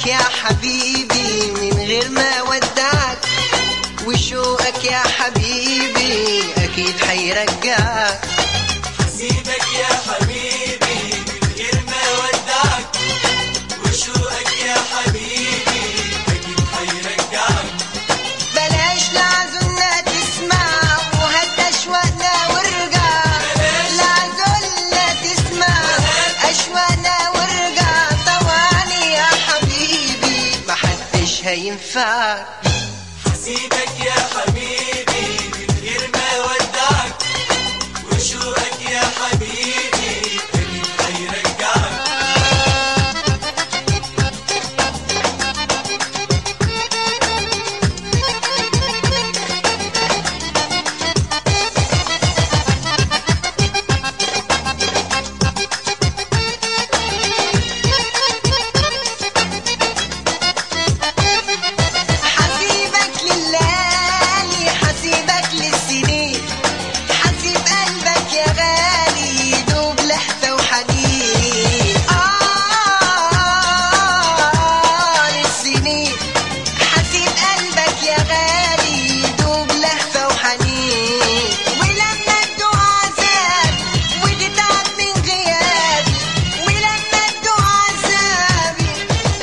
حسيبك يا حبيبي من غير ما ودعك وشوقك يا حبيبي اكيد حيرجعك حسيبك يا حبيبي من غير ما ودعك وشوقك يا حبيبي أكيد حيرجعك بلاش لعزولنا تسمع وهات اشواقنا وارجع لعزولنا تسمع اشواقنا وارجع طوعني يا حبيبي محدش هينفعك حسيبك يا حبيبي من غير ما ودعك وشوقك يا حبيبي أكيد حيرجعك حسيبك لليالي حسيبك للسنين حسيب قلبك يا غالي يدوب لهفة وحنين آه للسنين حسيب قلبك يا غالي يدوب لهفة وحنين ولما تدوق عذاب وتتعب من غيابي ولما تدوق عذابي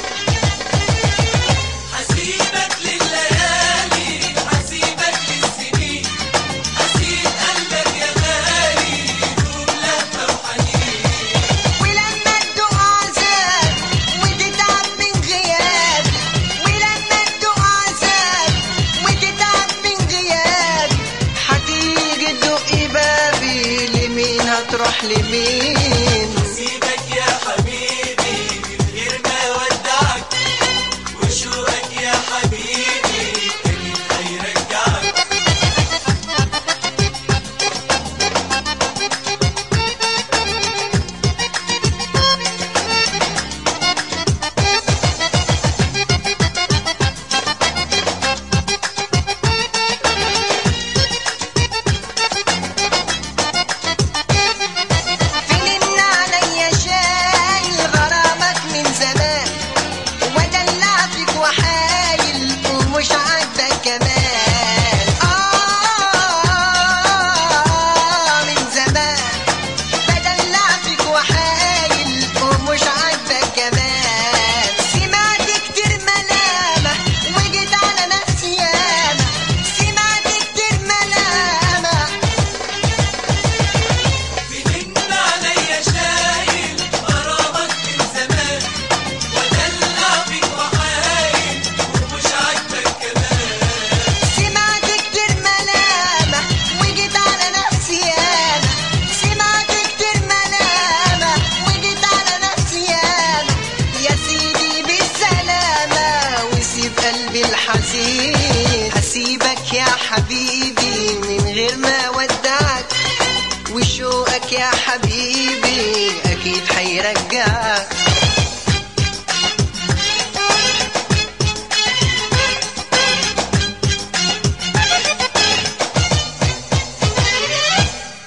حسيبك لليالي حسيبك للسنين حسيب قلبك يا غالي يدوب لهفة وحنين ولما تدوق عذاب وتتعب من غيابي ولما تدوق عذاب وتتعب من غيابي هتيجي تدقي بابي لمين هتروح لمين حسيبك يا حبيبي من غير ما ودعك وشوقك يا حبيبي أكيد حيرجعك فين عليا شايل غرامك من زمان ودلع فيك وحايل ومش عاجبك كمان آه من زمان بدلع فيك وحايل ومش عاجبك كمان سمعت كتير ملامة وجيت على نفسي ياما سمعت كتير ملامة بتن عليا شايل غرامك من زمان ودلع فيك وحايل ومش عاجبك كمان سمعت كتير ملامة وجيت على نفسي ياما سمعت كتير ملامة وجيت على نفسي ياما يا سيدي بالسلامة وسيب قلبي الحزين هسيبك يا حبيبي من غير ما ودعك وشوقك يا حبيبي أكيد حيرجعك